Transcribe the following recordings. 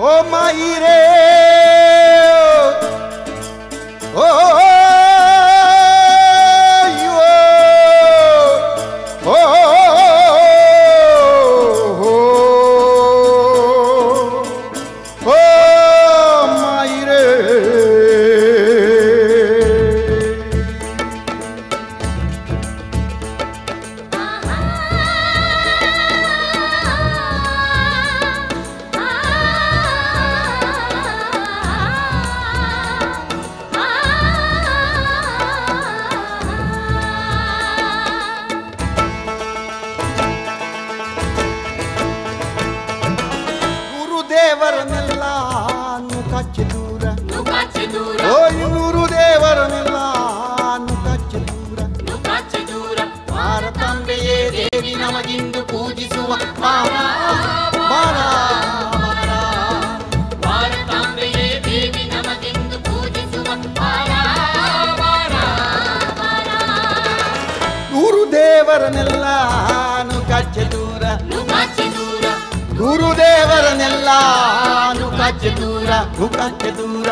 ಓ ಮಾಯಿರೇ ಓ ಅಯ್ಯೋ. ಓ ಓ ಮಾಯಿರೇ ಗುರುದೇವರನ್ನೆಲ್ಲ ಕಚ್ಚಿ ದೂರ ನುಕಾಚೆ ದೂರ ಓ ನೂರು ದೇವರನ್ನೆಲ್ಲ ಕಚ್ಚಿ ದೂರ ನುಕಾಚೆ ದೂರ ಭಾರತಾಂಬೆಯೇ ದೇವಿ ನಮಗಿಂದು ಪೂಜಿಸುವ ಬಾರ ಬಾರ ಬಾರ. ಭಾರತಾಂಬೆಯೇ ದೇವಿ ನಮಗೆಂದು ಪೂಜಿಸುವ ಬಾರ, ಬಾರ, ಬಾರ. ನೂರು ದೇವರನ್ನೆಲ್ಲ ಕಚ್ಚಿ ದೂರ ನುಕಾಚೆ ದೂರ ಗುರುದೇವರನ್ನೆಲ್ಲ ಕಚ್ಚಿ ದೂರ ಕಚ್ಚಿ ದೂರ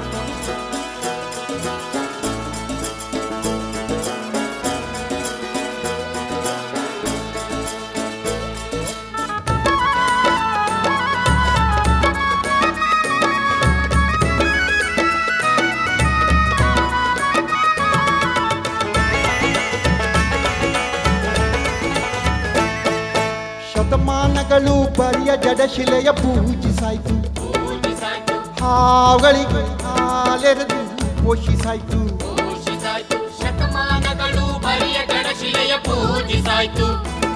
ಶತಮಾನಗಳು ಬರಿಯ ಜಡಶಿಲೆಯ ಪೂಜಿಸಾಯ್ತು ಪೂಜಿಸಾಯ್ತು ಹಾವುಗಳಿಗೆ ಹಾಲೆರೆದು ಪೋಷಿಸಾಯ್ತು ಪೋಷಿಸಾಯ್ತು ಶತಮಾನಗಳು ಬರಿಯ ಗಡಶಿಲೆಯ ಪೂಜಿಸಾಯ್ತು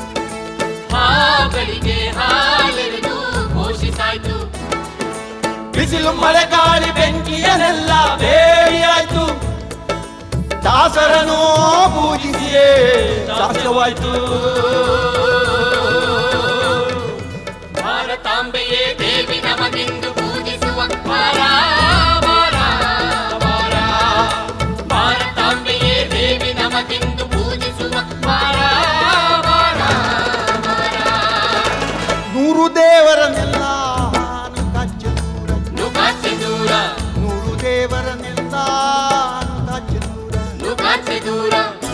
ಹಾಗಳಿಗೆ ಹಾಲೆರೆದು ಪೋಷಿಸಾಯ್ತು ಬಿಸಿಲು ಮಳೆ ಗಾಳಿ ಬೆಂಕಿಯನೆಲ್ಲ ಬೇರಿಯಾಯ್ತು ದಾಸರನೋ ಪೂಜಿಸಿಯೇ ದಾಸವಾಯ್ತು ಭಾರತಾಂಬೆಯೇ ದೇವಿ ನಮಗೆಂದು ಪೂಜಿಸುವ ಬಾರ, ಬಾರ, ಬಾರ. ಭಾರತಾಂಬೆಯೇ ದೇವಿ ನಮಗೆಂದು ಪೂಜಿಸುವ ಬಾರ, ಬಾರ, ಬಾರ. ನೂರು ದೇವರನ್ನೆಲ್ಲ ಕಚ್ಚ ದೂರ ನುಕಾಚೆ ದೂರ ನೂರು ದೇವರನ್ನೆಲ್ಲ ಕಚ್ಚ ದೂರ ನುಕಾಚೆ ದೂರ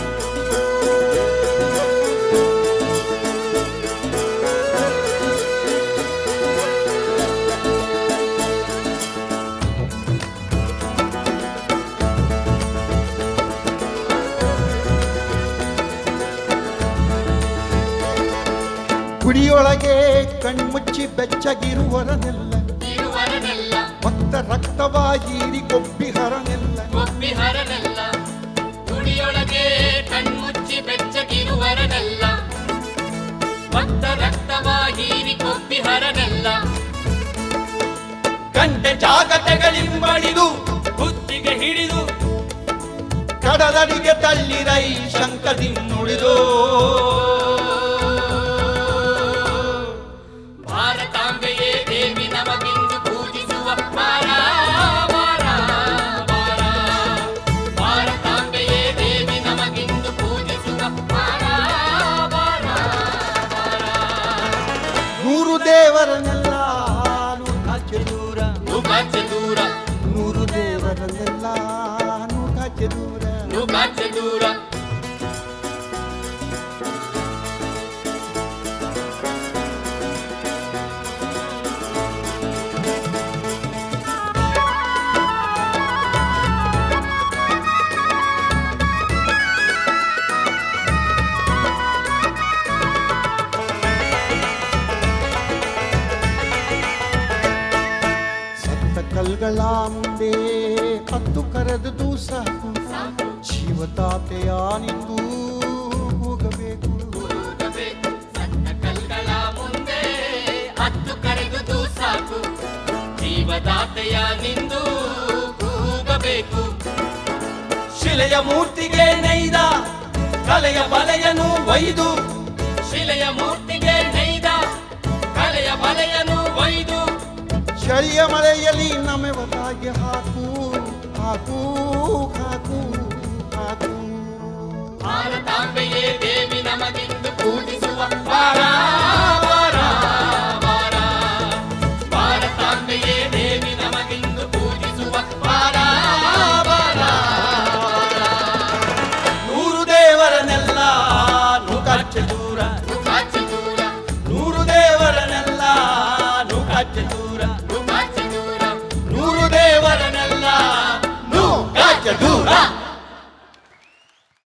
ಗುಡಿಯೊಳಗೆ ಕಣ್ಮುಚ್ಚಿ ಬೆಚ್ಚಗಿರುವರನೆಲ್ಲ ಇರುವರನೆಲ್ಲ ಭಕ್ತ ರಕ್ತವ ಹೀರಿ ಕೊಬ್ಬಿಹರನೆಲ್ಲ ಒಪ್ಪಿಹರನೆಲ್ಲ ಗುಡಿಯೊಳಗೆ ಕಣ್ಮುಚ್ಚಿ ಬೆಚ್ಚಗಿರುವರನೆಲ್ಲ ಭಕ್ತ ರಕ್ತವ ಹೀರಿ ಕೊಬ್ಬಿಹರನೆಲ್ಲ ಗಂಟೆ ಜಾಗತೆಗಳಿಂಬಳಿದು ಬುದ್ಧಿಗೆ ಹಿಡಿದು ಕಡಲಡಿಗೆ ತಳ್ಳಿರೈ ಶಂಕದಿ ನುಡಿದು ಭಾರತಾಂಬೆಯೇ ದೇವಿ ನಮಗಿಂದು ಪೂಜಿಸುವ ಬಾರ, ಬಾರ, ಬಾರ. ಭಾರತಾಂಬೆಯೇ ದೇವಿ ನಮಗಿಂದು ಪೂಜಿಸುವ ಬಾರ, ಬಾರ, ಬಾರ. ನೂರು ದೇವರನ್ನೆಲ್ಲ ಕಾಚೆ ದೂರ ನುಕಾಚೆ ದೂರ ನೂರು ದೇವರನ್ನೆಲ್ಲ ಕಾಚೆ ದೂರ ನುಕಾಚೆ ದೂರ ಸತ್ತ ಕಲ್ಗಳ ಮುಂದೆ ಹತ್ತು ಕರೆದು ಸಾಕು ಶಿವತಾತೆಯ ನಿಂತು ಹೋಗಬೇಕು ಕೂಗಬೇಕು. ಸಣ್ಣ ಕಲ್ಗಳ ಮುಂದೆ ಹತ್ತು ಕರೆದುದು ಸಾಕು ಜೀವದಾತೆಯ ನಿಂದು ಕೂಗಬೇಕು ಶಿಲೆಯ ಮೂರ್ತಿಗೆ ನೈದ ಕಲೆಯ ಬಲೆಯನು ಒಯ್ದು ಶಿಲೆಯ ಮೂರ್ತಿಗೆ ನೈದ ಕಲೆಯ ಬಲೆಯನ್ನು ಒಯ್ದು ಚಳಿಯ ಮಳೆಯಲ್ಲಿ ನಮೆವತಾಗಿ ಹಾಕು ಹಾಕು ಹಾಕು ಹಾಕು ಭಾರತಾಂಬೆಯೇ ದೇವಿ ನಮಗಿಂದು ಪೂಜಿಸುವ